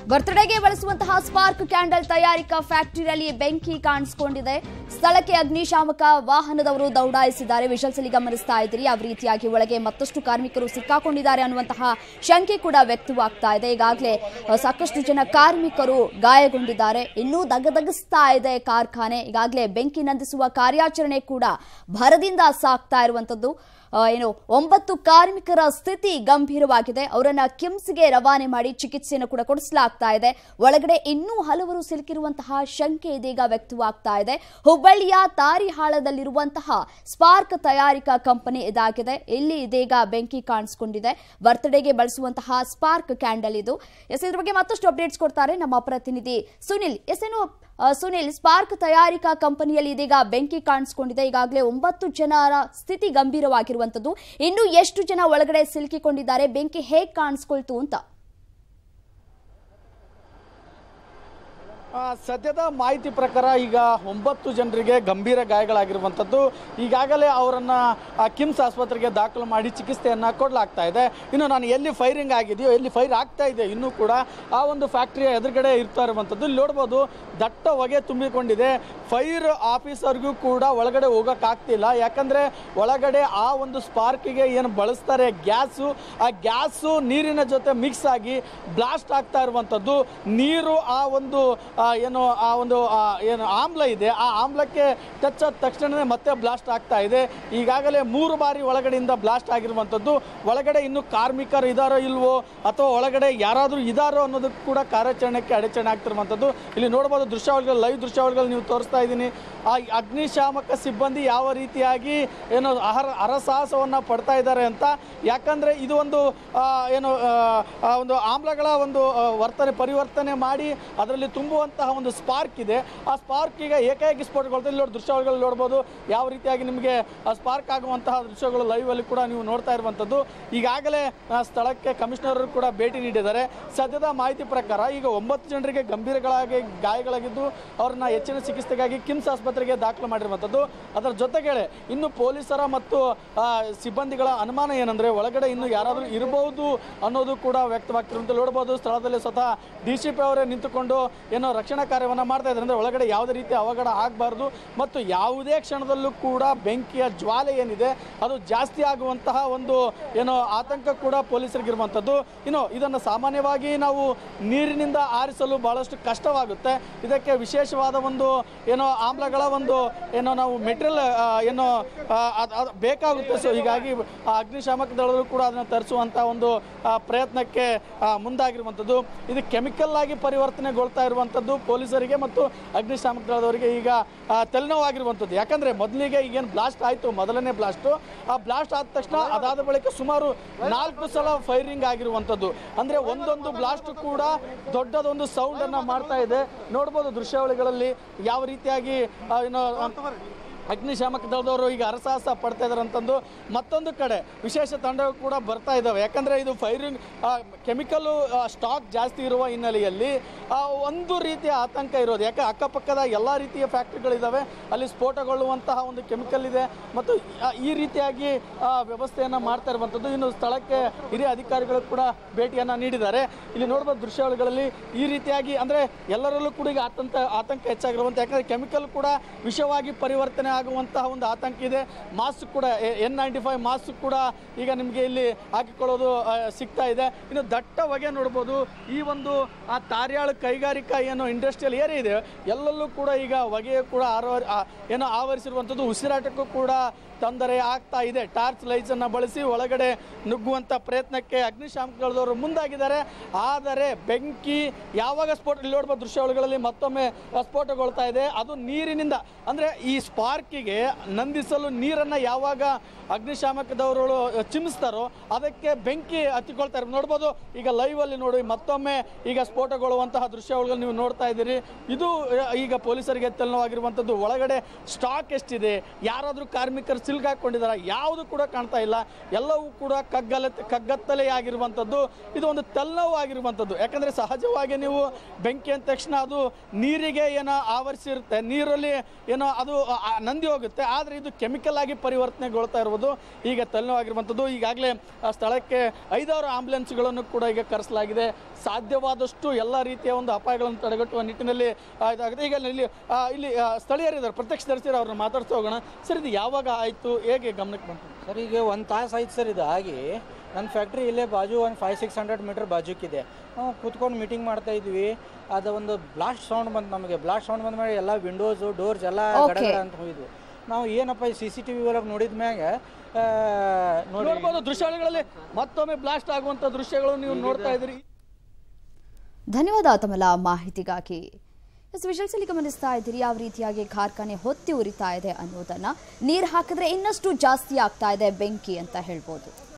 ಬರ್ತ್ಡೇಗೆ ಬಳಸುವಂತಹ spark candle ತಯಾರಿಕಾ ಫ್ಯಾಕ್ಟರಿಯಲ್ಲಿ ಬೆಂಕಿ ಕಾಣಿಸಿಕೊಂಡಿದೆ ಸ್ಥಳಕ್ಕೆ ಅಗ್ನಿಶಾಮಕ ವಾಹನದವರು ದೌಡಾಯಿಸಿದ್ದಾರೆ ವಿಷಲ್ಸ್ ಅಲ್ಲಿ ಗಮನಿಸ್ತಾ ಇದ್ದೀರಿ ಯಾವ ರೀತಿಯಾಗಿ ಒಳಗೆ ಮತ್ತಷ್ಟು ಕಾರ್ಮಿಕರು ಸಿಕ್ಕಾಕೊಂಡಿದ್ದಾರೆ ಅನ್ನುವಂತಹ ಶಂಕೆ ಕೂಡ ವ್ಯಕ್ತವಾಗ್ತಾ ಇದೆ ಈಗಾಗಲೇ ಅ, ಸಾಕಷ್ಟು ಜನ ಕಾರ್ಮಿಕರು ಗಾಯಗೊಂಡಿದ್ದಾರೆ ಇನ್ನೂ ದಗದಗಿಸ್ತಾ ಇದೆ ಕಾರ್ಖಾನೆ ಈಗಾಗಲೇ ಬೆಂಕಿ ನಂದಿಸುವ ಕಾರ್ಯಾಚರಣೆ ಕೂಡ ಭರದಿಂದ ಸಾಗ್ತಾ ಇರುವಂತದ್ದು ಆ, ಏನು ಒಂಬತ್ತು ಕಾರ್ಮಿಕರ ಸ್ಥಿತಿ ಗಂಭೀರವಾಗಿದೆ ಅವರನ್ನ ಕಿಮ್ಸ್ಗೆ ರವಾನೆ ಮಾಡಿ ಚಿಕಿತ್ಸೆಯನ್ನು ಕೂಡ ಕೊಡಿಸಲಾಗ್ತಾ ಇದೆ ಒಳಗಡೆ ಇನ್ನೂ ಹಲವರು ಸಿಲುಕಿರುವಂತಹ ಶಂಕೆ ಇದೀಗ ವ್ಯಕ್ತವಾಗ್ತಾ ಇದೆ ಹುಬ್ಬಳ್ಳಿಯ ತಾರಿಹಾಳದಲ್ಲಿರುವಂತಹ ಸ್ಪಾರ್ಕ್ ತಯಾರಿಕಾ ಕಂಪನಿ ಇದಾಗಿದೆ ಇಲ್ಲಿ ಇದೀಗ ಬೆಂಕಿ ಕಾಣಿಸಿಕೊಂಡಿದೆ ಬರ್ತ್ಡೇಗೆ ಬಳಸುವಂತಹ ಸ್ಪಾರ್ಕ್ ಕ್ಯಾಂಡಲ್ ಇದು ಎಸ್ ಇದ್ರ ಬಗ್ಗೆ ಮತ್ತಷ್ಟು ಅಪ್ಡೇಟ್ಸ್ ಕೊಡ್ತಾರೆ ನಮ್ಮ ಪ್ರತಿನಿಧಿ ಸುನಿಲ್ ಎಸ್ ಏನು ಆ, ಸುನಿಲ್ ಸ್ಪಾರ್ಕ್ ತಯಾರಿಕಾ ಕಂಪನಿಯಲ್ಲಿ ಇದೀಗ ಬೆಂಕಿ ಕಾಣಿಸಿಕೊಂಡಿದೆ ಈಗಾಗಲೇ ಒಂಬತ್ತು ಜನರ ಸ್ಥಿತಿ ಗಂಭೀರವಾಗಿರುವಂತದ್ದು ಇನ್ನು ಎಷ್ಟು ಜನ ಒಳಗಡೆ ಸಿಲುಕಿಕೊಂಡಿದ್ದಾರೆ ಬೆಂಕಿ ಹೇಗೆ ಕಾಣಿಸ್ಕೊಳ್ತು ಅಂತ ಆ, ಸದ್ಯದ ಮಾಹಿತಿ ಪ್ರಕಾರ ಈಗ ಒಂಬತ್ತು ಜನರಿಗೆ ಗಂಭೀರ ಗಾಯಗಳಾಗಿರುವಂಥದ್ದು ಈಗಾಗಲೇ ಅವರನ್ನು ಕಿಮ್ಸ್ ಆಸ್ಪತ್ರೆಗೆ ದಾಖಲು ಮಾಡಿ ಚಿಕಿತ್ಸೆಯನ್ನು ಕೊಡಲಾಗ್ತಾ ಇದೆ ಇನ್ನು ನಾನು ಎಲ್ಲಿ ಫೈರಿಂಗ್ ಆಗಿದೆಯೋ ಎಲ್ಲಿ ಫೈರ್ ಆಗ್ತಾ ಇದೆ ಇನ್ನೂ ಕೂಡ ಆ ಒಂದು ಫ್ಯಾಕ್ಟ್ರಿಯ ಎದುರುಗಡೆ ಇರ್ತಾ ಇರುವಂಥದ್ದು ಇಲ್ಲಿ ನೋಡ್ಬೋದು ದಟ್ಟ ಹೊಗೆ ತುಂಬಿಕೊಂಡಿದೆ ಫೈರ್ ಆಫೀಸರ್ಗೂ ಕೂಡ ಒಳಗಡೆ ಹೋಗೋಕ್ಕಾಗ್ತಿಲ್ಲ ಯಾಕಂದರೆ ಒಳಗಡೆ ಆ ಒಂದು ಸ್ಪಾರ್ಕಿಗೆ ಏನು ಬಳಸ್ತಾರೆ ಗ್ಯಾಸು ಆ ಗ್ಯಾಸು ನೀರಿನ ಜೊತೆ ಮಿಕ್ಸ್ ಆಗಿ ಬ್ಲಾಸ್ಟ್ ಆಗ್ತಾ ಇರುವಂಥದ್ದು ನೀರು ಆ ಒಂದು ಆ, ಏನು ಆ ಒಂದು ಆ, ಏನು ಆಮ್ಲ ಇದೆ ಆ ಆಮ್ಲಕ್ಕೆ ಟಚ್ ಆದ ತಕ್ಷಣವೇ ಮತ್ತೆ ಬ್ಲಾಸ್ಟ್ ಆಗ್ತಾ ಇದೆ ಈಗಾಗಲೇ ಮೂರು ಬಾರಿ ಒಳಗಡೆಯಿಂದ ಬ್ಲಾಸ್ಟ್ ಆಗಿರುವಂಥದ್ದು ಒಳಗಡೆ ಇನ್ನು ಕಾರ್ಮಿಕರು ಇದಾರೋ ಇಲ್ವೋ ಅಥವಾ ಒಳಗಡೆ ಯಾರಾದರೂ ಇದಾರೋ ಅನ್ನೋದಕ್ಕೆ ಕೂಡ ಕಾರ್ಯಾಚರಣೆಗೆ ಅಡಚಣೆ ಆಗ್ತಿರುವಂಥದ್ದು ಇಲ್ಲಿ ನೋಡ್ಬೋದು ದೃಶ್ಯಾವಳಿಗಳು ಲೈವ್ ದೃಶ್ಯಾವಳಿಗಳು ನೀವು ತೋರಿಸ್ತಾ ಇದ್ದೀನಿ ಆ ಅಗ್ನಿಶಾಮಕ ಸಿಬ್ಬಂದಿ ಯಾವ ರೀತಿಯಾಗಿ ಏನು ಅಹರ ಹರಸಾಹಸವನ್ನು ಪಡ್ತಾ ಇದ್ದಾರೆ ಅಂತ ಯಾಕಂದರೆ ಇದು ಒಂದು ಆ, ಏನು ಆ, ಆ ಒಂದು ಆಮ್ಲಗಳ ಒಂದು ಆ, ವರ್ತನೆ ಪರಿವರ್ತನೆ ಮಾಡಿ ಅದರಲ್ಲಿ ತುಂಬುವಂತಹ ಒಂದು ಸ್ಪಾರ್ಕ್ ಇದೆ ಆ ಸ್ಪಾರ್ಕ್ ಈಗ ಏಕಾಏಕಿ ಸ್ಫೋಟಗೊಳ್ತಾ ಇಲ್ಲಿ ನೋಡಿ ದೃಶ್ಯಾವಳಿಗಳು ನೋಡ್ಬೋದು ಯಾವ ರೀತಿಯಾಗಿ ನಿಮಗೆ ಸ್ಪಾರ್ಕ್ ಆಗುವಂತಹ ದೃಶ್ಯಗಳು ಲೈವ್ ಅಲ್ಲಿ ಕೂಡ ನೀವು ನೋಡ್ತಾ ಇರುವಂಥದ್ದು ಈಗಾಗಲೇ ಆ, ಸ್ಥಳಕ್ಕೆ ಕಮಿಷನರ್ ಕೂಡ ಭೇಟಿ ನೀಡಿದ್ದಾರೆ ಸದ್ಯದ ಮಾಹಿತಿ ಪ್ರಕಾರ ಈಗ ಒಂಬತ್ತು ಜನರಿಗೆ ಗಂಭೀರಗಳಾಗಿ ಗಾಯಗಳಾಗಿದ್ದು ಅವ್ರನ್ನ ಹೆಚ್ಚಿನ ಚಿಕಿತ್ಸೆಗಾಗಿ ಕಿಮ್ಸ್ ಆಸ್ಪತ್ರೆಗೆ ದಾಖಲು ಮಾಡಿರುವಂಥದ್ದು ಅದರ ಜೊತೆಗೆ ಇನ್ನು ಪೊಲೀಸರ ಮತ್ತು ಆ, ಸಿಬ್ಬಂದಿಗಳ ಅನುಮಾನ ಏನಂದ್ರೆ ಒಳಗಡೆ ಇನ್ನು ಯಾರಾದರೂ ಇರಬಹುದು ಅನ್ನೋದು ಕೂಡ ವ್ಯಕ್ತವಾಗ್ತಿರುವಂತ ನೋಡ್ಬೋದು ಸ್ಥಳದಲ್ಲಿ ಸ್ವತಃ ಡಿ ಸಿ ಪಿ ಅವರೇ ನಿಂತುಕೊಂಡು ಏನೋ ರಕ್ಷಣಾ ಕಾರ್ಯವನ್ನು ಮಾಡ್ತಾ ಇದ್ದಾರೆ ಅಂದ್ರೆ ಒಳಗಡೆ ಯಾವುದೇ ರೀತಿ ಅವಘಡ ಆಗಬಾರ್ದು ಮತ್ತು ಯಾವುದೇ ಕ್ಷಣದಲ್ಲೂ ಕೂಡ ಬೆಂಕಿಯ ಜ್ವಾಲೆ ಏನಿದೆ ಅದು ಜಾಸ್ತಿ ಆಗುವಂತಹ ಒಂದು ಏನೋ ಆತಂಕ ಕೂಡ ಪೊಲೀಸರಿಗಿರುವಂಥದ್ದು ಇನ್ನು ಇದನ್ನು ಸಾಮಾನ್ಯವಾಗಿ ನಾವು ನೀರಿನಿಂದ ಆರಿಸಲು ಬಹಳಷ್ಟು ಕಷ್ಟವಾಗುತ್ತೆ ಇದಕ್ಕೆ ವಿಶೇಷವಾದ ಒಂದು ಏನೋ ಆಮ್ಲಗಳ ಒಂದು ಏನೋ ನಾವು ಮೆಟೀರಿಯಲ್ ಏನೋ ಆ, ಅದ್- ಅದ್ ಬೇಕಾಗುತ್ತೆ ಸೊ ಹೀಗಾಗಿ ಆ ಅಗ್ನಿಶಾಮಕ ದಳಗಳು ಕೂಡ ಅದನ್ನು ತರಿಸುವಂಥ ಒಂದು ಆ, ಪ್ರಯತ್ನಕ್ಕೆ ಆ, ಮುಂದಾಗಿರುವಂಥದ್ದು ಇದು ಕೆಮಿಕಲ್ ಆಗಿ ಪರಿವರ್ತನೆಗೊಳ್ತಾ ಇರುವಂಥದ್ದು ಪೊಲೀಸರಿಗೆ ಮತ್ತು ಅಗ್ನಿಶಾಮಕ ದಳದವರಿಗೆ ಈಗ ಆ, ತಲೆನೋವಾಗಿರುವಂಥದ್ದು ಯಾಕಂದ್ರೆ ಮೊದಲಿಗೆ ಈಗೇನು ಬ್ಲಾಸ್ಟ್ ಆಯಿತು ಮೊದಲನೇ ಬ್ಲಾಸ್ಟು ಆ ಬ್ಲಾಸ್ಟ್ ಆದ ತಕ್ಷಣ ಅದಾದ ಬಳಿಕ ಸುಮಾರು ನಾಲ್ಕು ಸಲ ಫೈರಿಂಗ್ ಆಗಿರುವಂಥದ್ದು ಅಂದ್ರೆ ಒಂದೊಂದು ಬ್ಲಾಸ್ಟ್ ಕೂಡ ದೊಡ್ಡದೊಂದು ಸೌಂಡ್ ಅನ್ನ ಮಾಡ್ತಾ ಇದೆ ನೋಡ್ಬೋದು ದೃಶ್ಯಾವಳಿಗಳಲ್ಲಿ ಯಾವ ರೀತಿಯಾಗಿ ಆ, ಏನು ಅಗ್ನಿಶಾಮಕ ದಳದವರು ಈಗ ಹರಸಾಹಸ ಪಡ್ತಾ ಇದ್ದಾರೆ ಅಂತಂದು ಮತ್ತೊಂದು ಕಡೆ ವಿಶೇಷ ತಂಡಗಳು ಕೂಡ ಬರ್ತಾ ಇದ್ದಾವೆ ಯಾಕಂದರೆ ಇದು ಫೈರಿಂಗ್ ಕೆಮಿಕಲ್ಲು ಸ್ಟಾಕ್ ಜಾಸ್ತಿ ಇರುವ ಹಿನ್ನೆಲೆಯಲ್ಲಿ ಆ, ಒಂದು ರೀತಿಯ ಆತಂಕ ಇರೋದು ಯಾಕೆ ಅಕ್ಕಪಕ್ಕದ ಎಲ್ಲ ರೀತಿಯ ಫ್ಯಾಕ್ಟ್ರಿಗಳಿದ್ದಾವೆ ಅಲ್ಲಿ ಸ್ಫೋಟಗೊಳ್ಳುವಂತಹ ಒಂದು ಕೆಮಿಕಲ್ ಇದೆ ಮತ್ತು ಆ, ಈ ರೀತಿಯಾಗಿ ಆ, ವ್ಯವಸ್ಥೆಯನ್ನು ಮಾಡ್ತಾ ಇರುವಂಥದ್ದು ಇನ್ನು ಸ್ಥಳಕ್ಕೆ ಹಿರಿಯ ಅಧಿಕಾರಿಗಳು ಕೂಡ ಭೇಟಿಯನ್ನು ನೀಡಿದ್ದಾರೆ ಇಲ್ಲಿ ನೋಡ್ಬೋದು ದೃಶ್ಯಾವಳಿಗಳಲ್ಲಿ ಈ ರೀತಿಯಾಗಿ ಅಂದರೆ ಎಲ್ಲರಲ್ಲೂ ಕೂಡ ಈಗ ಆತಂಕ ಆತಂಕ ಹೆಚ್ಚಾಗಿರುವಂಥ ಯಾಕಂದರೆ ಕೆಮಿಕಲ್ ಕೂಡ ವಿಷವಾಗಿ ಪರಿವರ್ತನೆ ಆಗುವಂತಹ ಒಂದು ಆತಂಕ ಇದೆ ಮಾಸ್ಕ್ ಕೂಡ ಎನ್ ನೈಂಟಿ ಫೈವ್ ಮಾಸ್ಕ್ ಕೂಡ ಈಗ ನಿಮಗೆ ಇಲ್ಲಿ ಹಾಕಿಕೊಳ್ಳೋದು ಆ, ಸಿಗ್ತಾ ಇದೆ ಇನ್ನು ದಟ್ಟ ಹೊಗೆ ನೋಡ್ಬೋದು ಈ ಒಂದು ಆ ತಾರ್ಯಾಳ ಕೈಗಾರಿಕಾ ಏನು ಇಂಡಸ್ಟ್ರಿಯಲ್ ಏರಿಯಾ ಇದೆ ಎಲ್ಲಲ್ಲೂ ಕೂಡ ಈಗ ಹೊಗೆ ಕೂಡ ಆರೋ ಆ, ಏನೋ ಆವರಿಸಿರುವಂಥದ್ದು ಉಸಿರಾಟಕ್ಕೂ ಕೂಡ ತೊಂದರೆ ಆಗ್ತಾ ಇದೆ ಟಾರ್ಚ್ ಲೈಟ್ಸ್ ಅನ್ನ ಬಳಸಿ ಒಳಗಡೆ ನುಗ್ಗುವಂತ ಪ್ರಯತ್ನಕ್ಕೆ ಅಗ್ನಿಶಾಮಕ ದಳದವರು ಮುಂದಾಗಿದ್ದಾರೆ ಆದರೆ ಬೆಂಕಿ ಯಾವಾಗ ಸ್ಫೋಟ ಇಲ್ಲಿ ನೋಡ್ಬೋದು ದೃಶ್ಯಾವಳಿಗಳಲ್ಲಿ ಮತ್ತೊಮ್ಮೆ ಸ್ಫೋಟಗೊಳ್ತಾ ಇದೆ ಅದು ನೀರಿನಿಂದ ಅಂದ್ರೆ ಈ ಸ್ಪಾರ್ಕಿಗೆ ನಂದಿಸಲು ನೀರನ್ನ ಯಾವಾಗ ಅಗ್ನಿಶಾಮಕದವರು ಚಿಮ್ಮಿಸ್ತಾರೋ ಅದಕ್ಕೆ ಬೆಂಕಿ ಹತ್ತಿಕೊಳ್ತಾ ಇರೋದು ನೋಡ್ಬೋದು ಈಗ ಲೈವ್ ಅಲ್ಲಿ ನೋಡಿ ಮತ್ತೊಮ್ಮೆ ಈಗ ಸ್ಫೋಟಗೊಳ್ಳುವಂತಹ ದೃಶ್ಯಾವಳಿಗಳು ನೀವು ನೋಡ್ತಾ ಇದ್ದೀರಿ ಇದು ಆ, ಈಗ ಪೊಲೀಸರಿಗೆ ತಲೆನೋವಾಗಿರುವಂಥದ್ದು ಒಳಗಡೆ ಸ್ಟಾಕ್ ಎಷ್ಟಿದೆ ಯಾರಾದರೂ ಕಾರ್ಮಿಕರು ಸಿಲ್ಗಾಕೊಂಡಿದ್ದಾರೆ ಯಾವುದು ಕೂಡ ಕಾಣ್ತಾ ಇಲ್ಲ ಎಲ್ಲವೂ ಕೂಡ ಕಗ್ಗಲ ಕಗ್ಗತ್ತಲೆ ಆಗಿರುವಂಥದ್ದು ಇದು ಒಂದು ತಲೆನೋವು ಆಗಿರುವಂಥದ್ದು ಯಾಕಂದರೆ ಸಹಜವಾಗಿ ನೀವು ಬೆಂಕಿ ಅಂದ ತಕ್ಷಣ ಅದು ನೀರಿಗೆ ಏನೋ ಆವರಿಸಿರುತ್ತೆ ನೀರಲ್ಲಿ ಏನೋ ಅದು ಆ- ಆ ನಂದಿ ಹೋಗುತ್ತೆ ಆದರೆ ಇದು ಕೆಮಿಕಲ್ ಆಗಿ ಪರಿವರ್ತನೆಗೊಳ್ತಾ ಇರುವುದು ಈಗ ತಲೆನೋವು ಆಗಿರುವಂಥದ್ದು ಈಗಾಗಲೇ ಆ ಸ್ಥಳಕ್ಕೆ ಐದಾರು ಆಂಬ್ಯುಲೆನ್ಸ್ಗಳನ್ನು ಕೂಡ ಈಗ ಕರೆಸಲಾಗಿದೆ ಸಾಧ್ಯವಾದಷ್ಟು ಎಲ್ಲ ರೀತಿಯ ಒಂದು ಅಪಾಯಗಳನ್ನು ತಡೆಗಟ್ಟುವ ನಿಟ್ಟಿನಲ್ಲಿ ಆ, ಇದಾಗಿದೆ ಈಗ ಇಲ್ಲಿ ಆ, ಇಲ್ಲಿ ಆ, ಸ್ಥಳೀಯರಿದ್ದಾರೆ ಪ್ರತ್ಯಕ್ಷದರ್ಶಿರು ಅವ್ರನ್ನ ಮಾತಾಡ್ತಾ ಹೋಗೋಣ ಸರ್ ಇದು ಯಾವಾಗ ಆಯಿತು ಹೇಗೆ ಗಮನಕ್ಕೆ ಬಂತು ಸರ್ ಈಗ ಒಂದು ತಾಸು ಆಯ್ತು ಸರ್ ಇದು ಆಗಿ ನನ್ನ ಫ್ಯಾಕ್ಟ್ರಿ ಇಲ್ಲೇ ಬಾಜು ಒಂದು ಫೈವ್ ಸಿಕ್ಸ್ ಹಂಡ್ರೆಡ್ ಮೀಟರ್ ಬಾಜುಕ್ಕಿದೆ ನಾವು ಕೂತ್ಕೊಂಡು ಮೀಟಿಂಗ್ ಮಾಡ್ತಾ ಇದ್ವಿ ಅದು ಒಂದು ಬ್ಲಾಸ್ಟ್ ಸೌಂಡ್ ಬಂತು ನಮಗೆ ಬ್ಲಾಸ್ಟ್ ಸೌಂಡ್ ಬಂದ ಮೇಲೆ ಎಲ್ಲ ವಿಂಡೋಸು ಡೋರ್ಸ್ ಎಲ್ಲ Okay. ಗಡಗಡ ಅಂತ ಹೋಗಿದ್ವು ನಾವು ಏನಪ್ಪ ಸಿ ಸಿ ಟಿ ವಿ ಒಳಗೆ ನೋಡಿದ ಮ್ಯಾಗ ಆ, ನೋಡಿ ನೋಡ್ಬೋದು ದೃಶ್ಯಾವಳಿಗಳಲ್ಲಿ ಮತ್ತೊಮ್ಮೆ ಬ್ಲಾಸ್ಟ್ ಆಗುವಂಥ ದೃಶ್ಯಗಳು ನೀವು ನೋಡ್ತಾ ಇದ್ದೀರಿ ಧನ್ಯವಾದ ತಮ್ಮೆಲ್ಲ ಮಾಹಿತಿಗಾಗಿ ಎಸ್ ವಿಷಲ್ಸ್ ಅಲ್ಲಿ ಗಮನಿಸ್ತಾ ಇದ್ದೀರಿ ಯಾವ ರೀತಿಯಾಗಿ ಕಾರ್ಖಾನೆ ಹೊತ್ತಿ ಉರಿತಾ ಇದೆ ಅನ್ನೋದನ್ನ ನೀರು ಹಾಕಿದ್ರೆ ಇನ್ನಷ್ಟು ಜಾಸ್ತಿ ಆಗ್ತಾ ಇದೆ ಬೆಂಕಿ ಅಂತ ಹೇಳ್ಬೋದು